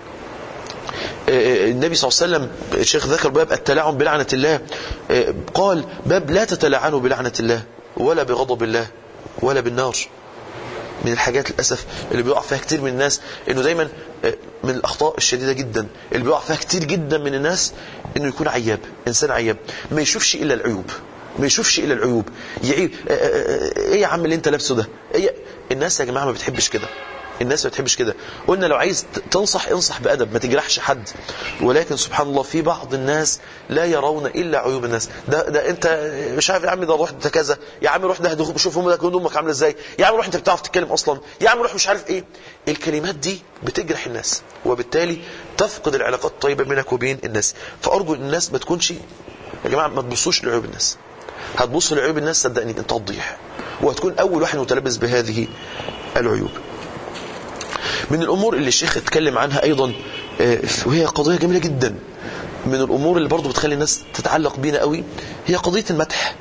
النبي صلى الله عليه وسلم الشيخ ذكر باب التلاعن بلعنة الله قال باب لا تتلاعنوا بلعنة الله ولا بغضب الله ولا بالنار من الحاجات للأسف اللي بيقع فيها كتير من الناس انه دايما من الأخطاء الشديدة جدا اللي بيقع فيها كتير جدا من الناس انه يكون عياب انسان عياب ما يشوفش الا العيوب ما يشوفش الا العيوب يعيب ايه يا عم اللي انت لابسه ده ايه الناس يا جماعه ما بتحبش كده الناس ما بتحبش كده قلنا لو عايز تنصح انصح بأدب ما تجرحش حد ولكن سبحان الله في بعض الناس لا يرون إلا عيوب الناس ده, ده انت مش عارف يا عم ده روح انت كذا يا عم روح ده شوف امك امك عامله ازاي يا عم روح انت بتعرف تتكلم اصلا يا عم روح مش عارف ايه الكلمات دي بتجرح الناس وبالتالي تفقد العلاقات الطيبة بينك وبين الناس فأرجو الناس ما تكونش يا جماعة ما تبصوش لعيوب الناس هتبص لعيوب الناس صدقني انت هتضيع وهتكون أول واحد متلبس بهذه العيوب من الأمور اللي الشيخ اتكلم عنها أيضا وهي قضية جميلة جدا من الأمور اللي برضو بتخلي الناس تتعلق بينا قوي هي قضية المدح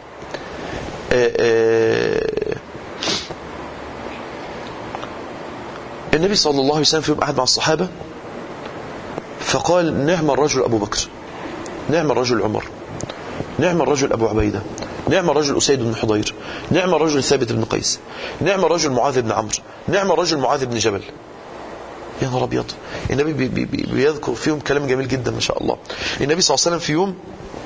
النبي صلى الله عليه وسلم في يوم قعد مع الصحابة فقال نعم الرجل أبو بكر نعم الرجل عمر نعم الرجل أبو عبيدة نعم الرجل أسيد بن حضير نعم الرجل ثابت بن قيس نعم الرجل معاذ بن عمرو نعم الرجل معاذ بن جبل يا نهار ابيض النبي بي بي بي بيذكر فيهم كلام جميل جدا ما شاء الله النبي صلى الله عليه وسلم في يوم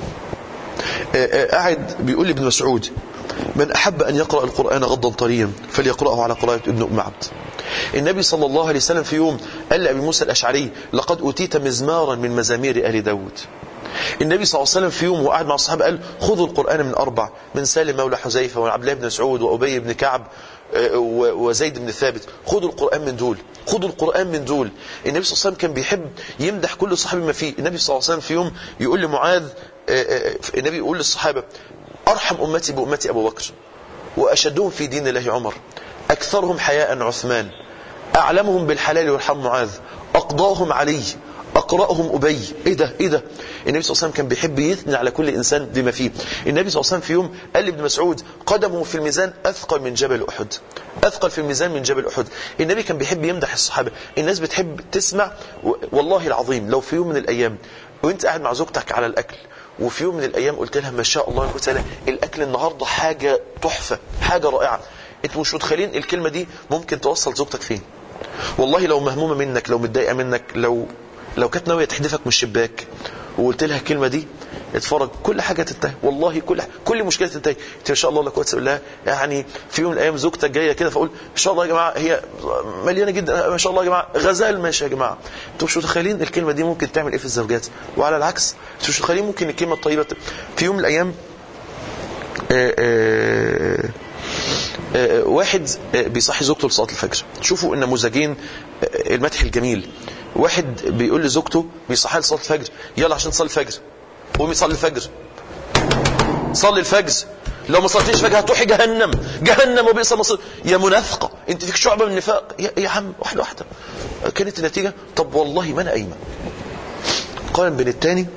قاعد بيقول لابن مسعود من أحب أن يقرأ القرآن غضا طريا فليقرأه على قراءة ابن أم عبد النبي صلى الله عليه وسلم في يوم قال لأبي موسى الأشعري لقد أوتيت مزمارا من مزامير آل داود النبي صلى الله عليه وسلم في يوم وقعد مع الصحابة قال خذوا القرآن من أربع من سالم مولى حذيفة وعبد الله بن مسعود وأبي بن كعب وزيد بن ثابت خذوا القرآن من دول خذوا القرآن من دول النبي صلى الله عليه وسلم كان بيحب يمدح كل صحابي ما فيه النبي صلى الله عليه وسلم في يوم يقول لمعاذ النبي يقول للصحابة أرحم أمتي بأمتي أبو بكر وأشدهم في دين الله عمر أكثرهم حياء عثمان أعلمهم بالحلال والحرام معاذ أقضاهم علي أقرأهم أبي إيه ده إيه ده النبي صلى الله عليه وسلم كان بيحب يثني على كل إنسان بما فيه النبي صلى الله عليه وسلم في يوم قال لابن مسعود قدمه في الميزان أثقل من جبل أحد أثقل في الميزان من جبل أحد النبي كان بيحب يمدح الصحابة الناس بتحب تسمع والله العظيم لو في يوم من الأيام وانت قاعد مع زوجتك على الأكل وفي يوم من الأيام قلت لها ما شاء الله تعالى الأكل النهاردة حاجة تحفة حاجة رائعة انتوا مش متخيلين الكلمة دي ممكن توصل زوجتك فين والله لو مهمومة منك لو متضايقة منك لو لو كانت ناويه تحدفك من الشباك وقلت لها الكلمه دي اتفرج كل حاجه تنتهي والله كل كل مشكله تنتهي انت ما شاء الله لا قوه الا بالله يعني في يوم من الايام زوجتك جايه كده فاقول ما شاء الله يا جماعه هي مليانه جدا ما شاء الله يا جماعه غزال ماشي يا جماعه انتوا مش متخيلين الكلمه دي ممكن تعمل ايه في الزوجات وعلى العكس انتوا مش متخيلين ممكن الكلمه الطيبه في يوم من الايام آآ آآ آآ واحد بيصحي زوجته لصلاه الفجر شوفوا النموذجين المدح الجميل واحد بيقول لزوجته بيصحيها لصلاه الفجر يلا عشان تصلي الفجر قومي صلي الفجر صلي الفجر لو ما صليتيش الفجر هتروحي جهنم جهنم وبئس المصير يا منافقه انت فيك شعبه من النفاق يا, يا عم واحده واحده كانت النتيجه طب والله ما انا قايمه قارن بين الثاني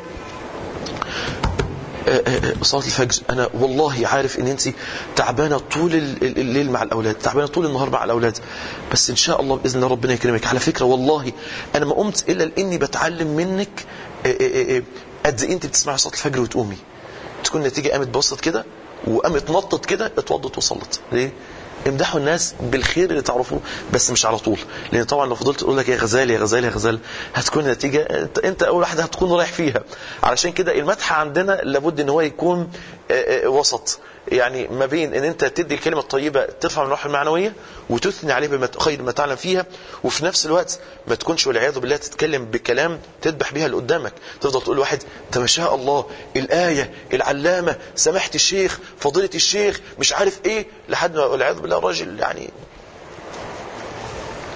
صلاه الفجر انا والله عارف ان انت تعبانه طول الليل مع الاولاد تعبانه طول النهار مع الاولاد بس ان شاء الله باذن الله ربنا يكرمك على فكره والله انا ما قمت الا لاني بتعلم منك قد ايه انت بتسمعي صلاه الفجر وتقومي تكون النتيجه قامت بصت كده وقامت نطت كده اتوضت وصلت ليه امدحوا الناس بالخير اللي تعرفوه بس مش على طول لان طبعا لو فضلت تقول لك يا غزال يا غزال يا غزال هتكون النتيجه انت, انت اول واحد هتكون رايح فيها علشان كده المدح عندنا لابد ان هو يكون وسط يعني ما بين ان انت تدي الكلمه الطيبه ترفع من الروح المعنويه وتثني عليه بما خير ما تعلم فيها وفي نفس الوقت ما تكونش والعياذ بالله تتكلم بكلام تذبح بيها اللي قدامك تفضل تقول لواحد انت ما شاء الله الايه العلامه سماحه الشيخ فضيله الشيخ مش عارف ايه لحد ما والعياذ بالله الراجل يعني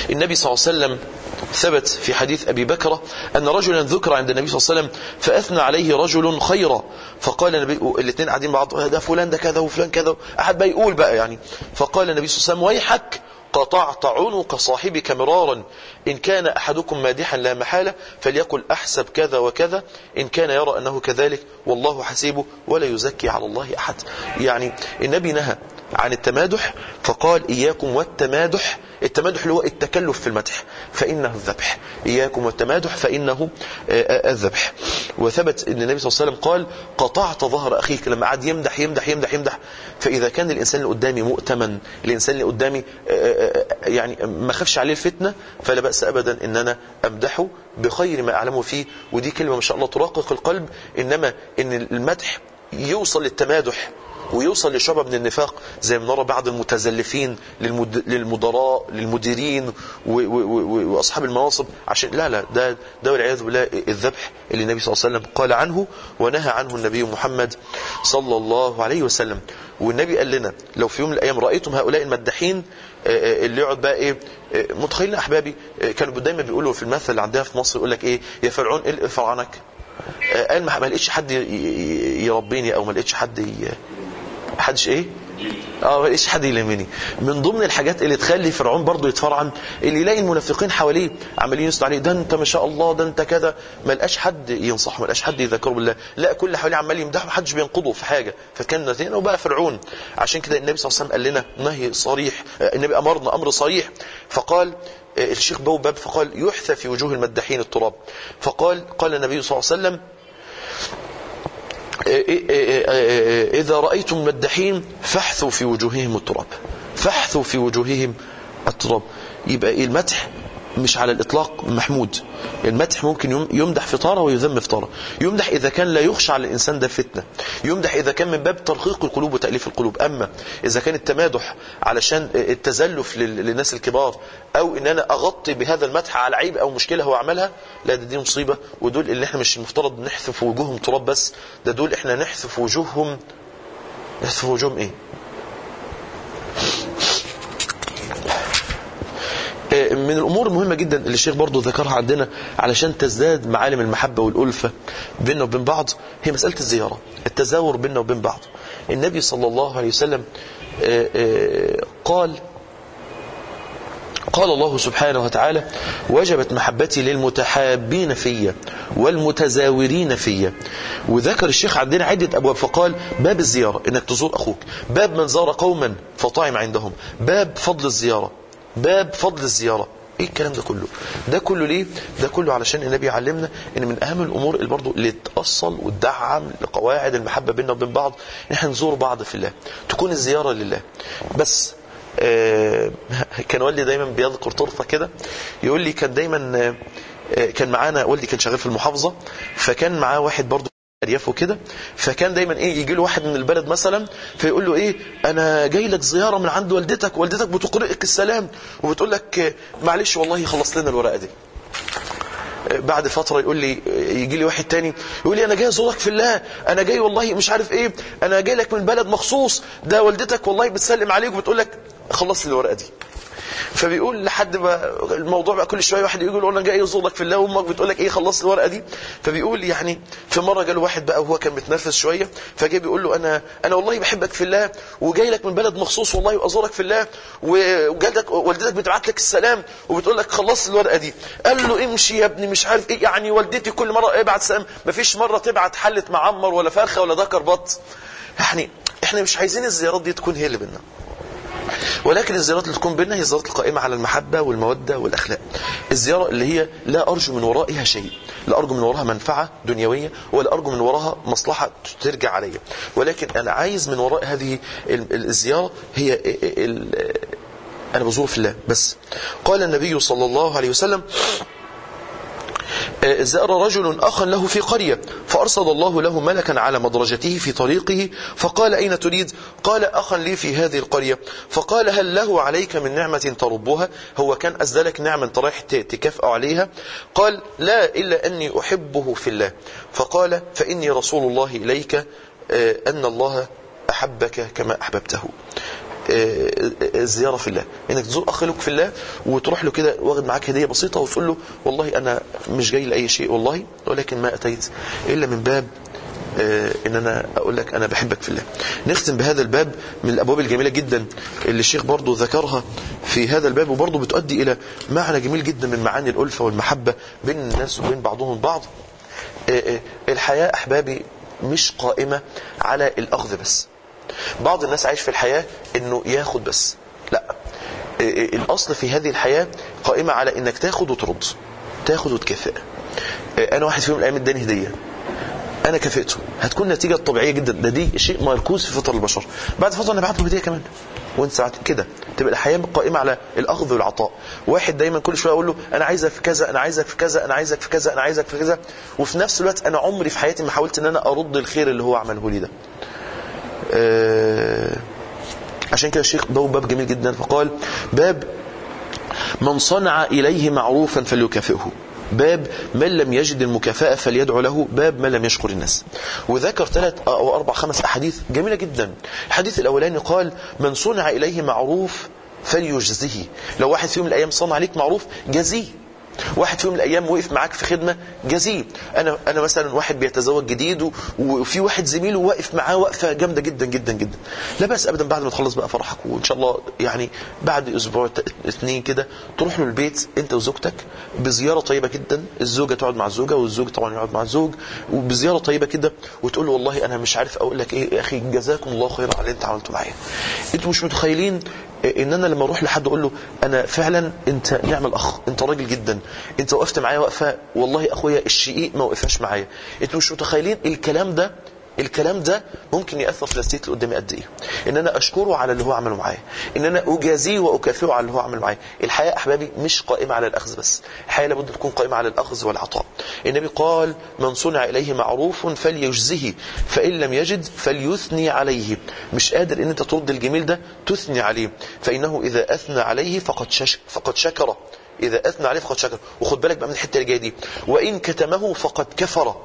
النبي صلى الله عليه وسلم ثبت في حديث أبي بكرة أن رجلا ذكر عند النبي صلى الله عليه وسلم فأثنى عليه رجل خيرا فقال النبي الاثنين قاعدين مع بعض ده فلان ده كذا وفلان كذا أحد بقى يقول بقى يعني فقال النبي صلى الله عليه وسلم ويحك قطعت عنق صاحبك مرارا إن كان أحدكم مادحا لا محالة فليقل أحسب كذا وكذا إن كان يرى أنه كذلك والله حسيبه ولا يزكي على الله أحد يعني النبي نهى عن التمادح فقال إياكم والتمادح التمادح اللي هو التكلف في المدح فإنه الذبح إياكم والتمادح فإنه الذبح وثبت أن النبي صلى الله عليه وسلم قال قطعت ظهر أخيك لما عاد يمدح يمدح يمدح يمدح فإذا كان الإنسان اللي قدامي مؤتمن الإنسان اللي قدامي يعني ما خافش عليه الفتنة فلا بأس أبدا أن أنا أمدحه بخير ما أعلمه فيه ودي كلمة ما شاء الله تراقق القلب إنما أن المدح يوصل للتمادح ويوصل لشعبة من النفاق زي ما نرى بعض المتزلفين للمد... للمدراء للمديرين و... و... و... واصحاب المناصب عشان لا لا ده ده والعياذ بالله الذبح اللي النبي صلى الله عليه وسلم قال عنه ونهى عنه النبي محمد صلى الله عليه وسلم والنبي قال لنا لو في يوم من الايام رايتم هؤلاء المداحين اللي يقعد بقى ايه متخيلين احبابي كانوا دايما بيقولوا في المثل اللي عندنا في مصر يقول لك ايه يا فرعون ايه فرعنك قال ما لقيتش حد يربيني او ما لقيتش حد ي... حدش ايه اه ما لقيتش حد يلمني من ضمن الحاجات اللي تخلي فرعون برضه يتفرعن اللي يلاقي المنافقين حواليه عمالين يسطوا عليه ده انت ما شاء الله ده انت كذا ما لقاش حد ينصحه ما لقاش حد يذكره بالله لا كل اللي حواليه عمال يمدحه ما حدش بينقضه في حاجه فكان نتيجه وبقى فرعون عشان كده النبي صلى الله عليه وسلم قال لنا نهي صريح النبي امرنا امر صريح فقال الشيخ بوباب فقال يحثى في وجوه المداحين التراب فقال قال النبي صلى الله عليه وسلم إذا رأيتم مدحين فاحثوا في وجوههم التراب فاحثوا في وجوههم التراب يبقى المدح مش على الإطلاق محمود المدح ممكن يمدح في طارة ويذم في طارة يمدح إذا كان لا يخشى على الإنسان ده فتنة يمدح إذا كان من باب ترقيق القلوب وتأليف القلوب أما إذا كان التمادح علشان التزلف للناس الكبار أو إن أنا أغطي بهذا المدح على عيب أو مشكلة هو عملها لا ده دي مصيبة ودول اللي احنا مش المفترض نحذف وجوههم تراب بس ده دول احنا نحذف وجوههم نحذف وجوههم إيه من الأمور المهمة جدا اللي الشيخ برضو ذكرها عندنا علشان تزداد معالم المحبة والألفة بيننا وبين بعض هي مسألة الزيارة التزاور بيننا وبين بعض النبي صلى الله عليه وسلم قال قال الله سبحانه وتعالى وجبت محبتي للمتحابين فيا والمتزاورين فيا وذكر الشيخ عندنا عدة أبواب فقال باب الزيارة إنك تزور أخوك باب من زار قوما فطعم عندهم باب فضل الزيارة باب فضل الزيارة ايه الكلام ده كله ده كله ليه ده كله علشان النبي علمنا ان من اهم الامور اللي برضه اللي تاصل وتدعم لقواعد المحبه بيننا وبين بعض ان احنا نزور بعض في الله تكون الزياره لله بس آه كان والدي دايما بيذكر طرفه كده يقول لي كان دايما آه كان معانا والدي كان شغال في المحافظه فكان معاه واحد برضه ارياف وكده فكان دايما ايه يجي له واحد من البلد مثلا فيقول له ايه انا جاي لك زياره من عند والدتك والدتك بتقرئك السلام وبتقول لك معلش والله خلص لنا الورقه دي بعد فتره يقول لي يجي لي واحد تاني يقول لي انا جاي ازورك في الله انا جاي والله مش عارف ايه انا جاي لك من البلد مخصوص ده والدتك والله بتسلم عليك وبتقول لك خلص لي الورقه دي فبيقول لحد ما الموضوع بقى كل شويه واحد يقول انا جاي ازورك في الله وامك بتقول لك ايه خلص الورقه دي فبيقول يعني في مره جاله واحد بقى وهو كان متنرفز شويه فجاي بيقول له انا انا والله بحبك في الله وجاي لك من بلد مخصوص والله وازورك في الله وجالك والدتك بتبعت لك السلام وبتقول لك خلص الورقه دي قال له امشي يا ابني مش عارف ايه يعني والدتي كل مره ابعت سلام مفيش مره تبعت حله معمر ولا فرخه ولا ذكر بط يعني احنا مش عايزين الزيارات دي تكون هي اللي بينا ولكن الزيارات اللي تكون بيننا هي الزيارات القائمة على المحبة والمودة والأخلاق الزيارة اللي هي لا أرجو من ورائها شيء لا أرجو من وراها منفعة دنيوية ولا أرجو من وراها مصلحة ترجع عليا ولكن أنا عايز من وراء هذه الزيارة هي أنا بزور في الله بس قال النبي صلى الله عليه وسلم زار رجل أخا له في قرية فأرسل الله له ملكا على مدرجته في طريقه فقال أين تريد قال أخا لي في هذه القرية فقال هل له عليك من نعمة تربها هو كان أزدلك نعمة رايح تكافئ عليها قال لا إلا أني أحبه في الله فقال فإني رسول الله إليك أن الله أحبك كما أحببته آه، الزياره في الله انك تزور اخ لك في الله وتروح له كده واخد معاك هديه بسيطه وتقول له والله انا مش جاي لاي شيء والله ولكن ما اتيت الا من باب آه، ان انا اقول لك انا بحبك في الله نختم بهذا الباب من الابواب الجميله جدا اللي الشيخ برضو ذكرها في هذا الباب وبرضو بتؤدي الى معنى جميل جدا من معاني الالفه والمحبه بين الناس وبين بعضهم البعض آه، آه، الحياه احبابي مش قائمه على الاخذ بس بعض الناس عايش في الحياه انه ياخد بس لا آه، آه، الاصل في هذه الحياه قائمه على انك تاخد وترد تاخد وتكافئ آه، انا واحد فيهم الايام اداني هديه انا كافئته هتكون نتيجه طبيعيه جدا ده دي شيء مركوز في فطر البشر بعد فتره انا بعت له هديه كمان وانت ساعات كده تبقى الحياه قائمه على الاخذ والعطاء واحد دايما كل شويه اقول له انا عايزك في كذا انا عايزك في كذا انا عايزك في كذا انا عايزك في كذا وفي نفس الوقت انا عمري في حياتي ما حاولت ان انا ارد الخير اللي هو عمله لي ده آه، عشان كده الشيخ باب باب جميل جدا فقال باب من صنع إليه معروفا فليكافئه باب من لم يجد المكافأة فليدعو له باب من لم يشكر الناس وذكر ثلاث أو أربع خمس أحاديث جميلة جدا الحديث الأولاني قال من صنع إليه معروف فليجزه لو واحد فيهم الأيام صنع عليك معروف جزيه واحد فيهم الايام وقف معاك في خدمه جزيه انا انا مثلا واحد بيتزوج جديد و- وفي واحد زميله واقف معاه وقفه جامده جدا جدا جدا لا بس ابدا بعد ما تخلص بقى فرحك وان شاء الله يعني بعد اسبوع ت- اثنين كده تروح له البيت انت وزوجتك بزياره طيبه جدا الزوجه تقعد مع الزوجه والزوج طبعا يقعد مع الزوج وبزياره طيبه كده وتقول له والله انا مش عارف اقول لك ايه يا اخي جزاكم الله خيرا على اللي انت عملته معايا انتوا مش متخيلين ان انا لما اروح لحد اقول له انا فعلا انت نعم الاخ انت راجل جدا انت وقفت معايا وقفه والله اخويا الشقيق ما وقفهاش معايا انتوا مش متخيلين الكلام ده الكلام ده ممكن ياثر في نفسيه اللي قدامي قد ايه ان انا اشكره على اللي هو عمله معايا ان انا اجازيه واكافئه على اللي هو عمله معايا الحياه احبابي مش قائمه على الاخذ بس الحياه لابد تكون قائمه على الاخذ والعطاء النبي قال من صنع اليه معروف فليجزه فان لم يجد فليثني عليه مش قادر ان انت ترد الجميل ده تثني عليه فانه اذا اثنى عليه فقد شش فقد شكر اذا اثنى عليه فقد شكر وخد بالك بقى من الحته اللي جايه دي وان كتمه فقد كفر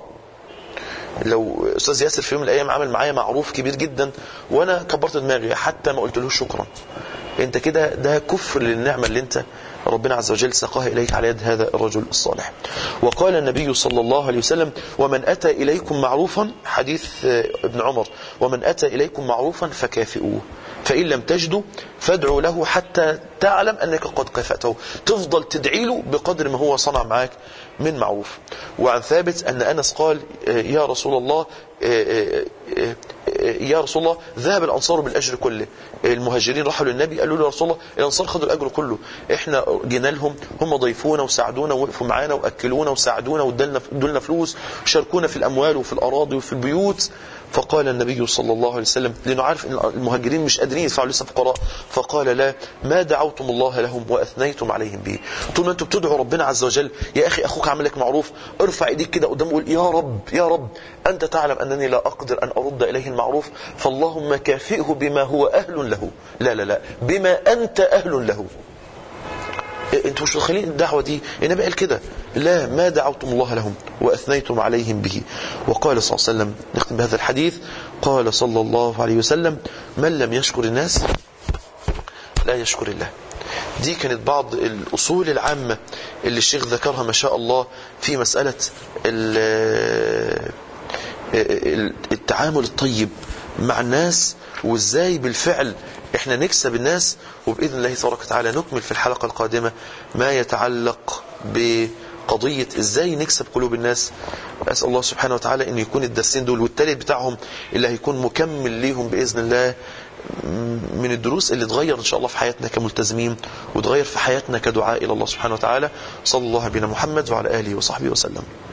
لو استاذ ياسر في يوم من الايام عمل معايا معروف كبير جدا وانا كبرت دماغي حتى ما قلتلوش شكرا انت كده ده كفر للنعمه اللي انت ربنا عز وجل ساقاها اليك على يد هذا الرجل الصالح وقال النبي صلى الله عليه وسلم ومن اتى اليكم معروفا حديث آه، ابن عمر ومن اتى اليكم معروفا فكافئوه فان لم تجدوا فادعوا له حتى تعلم انك قد كافأته تفضل تدعي له بقدر ما هو صنع معك من معروف وعن ثابت ان انس قال آه، يا رسول الله آه، آه، آه، آه، يا رسول الله ذهب الانصار بالاجر كله المهاجرين راحوا للنبي قالوا له يا رسول الله الانصار خدوا الاجر كله احنا جينا لهم هم ضيفونا وساعدونا ووقفوا معانا واكلونا وساعدونا وادالنا ادولنا فلوس وشاركونا في الاموال وفي الاراضي وفي البيوت فقال النبي صلى الله عليه وسلم لانه عارف ان المهاجرين مش قادرين يدفعوا لسه فقراء فقال لا ما دعوتم الله لهم واثنيتم عليهم به طول ما انتم بتدعوا ربنا عز وجل يا اخي اخوك عمل لك معروف ارفع ايديك كده قدامه وقول يا رب يا رب انت تعلم انني لا اقدر ان ارد اليه المعروف فاللهم كافئه بما هو اهل له لا لا لا بما انت اهل له انتوا مش متخيلين الدعوه دي النبي قال كده لا ما دعوتم الله لهم واثنيتم عليهم به وقال صلى الله عليه وسلم نختم بهذا الحديث قال صلى الله عليه وسلم من لم يشكر الناس لا يشكر الله دي كانت بعض الأصول العامة اللي الشيخ ذكرها ما شاء الله في مسألة ال- التعامل الطيب مع الناس وازاي بالفعل احنا نكسب الناس وبإذن الله تبارك وتعالى نكمل في الحلقة القادمة ما يتعلق بقضية ازاي نكسب قلوب الناس أسأل الله سبحانه وتعالى ان يكون الدرسين دول والتالت بتاعهم اللي هيكون مكمل ليهم بإذن الله من الدروس اللي تغير ان شاء الله في حياتنا كملتزمين وتغير في حياتنا كدعاء الى الله سبحانه وتعالى صلى الله بنا محمد وعلى اله وصحبه وسلم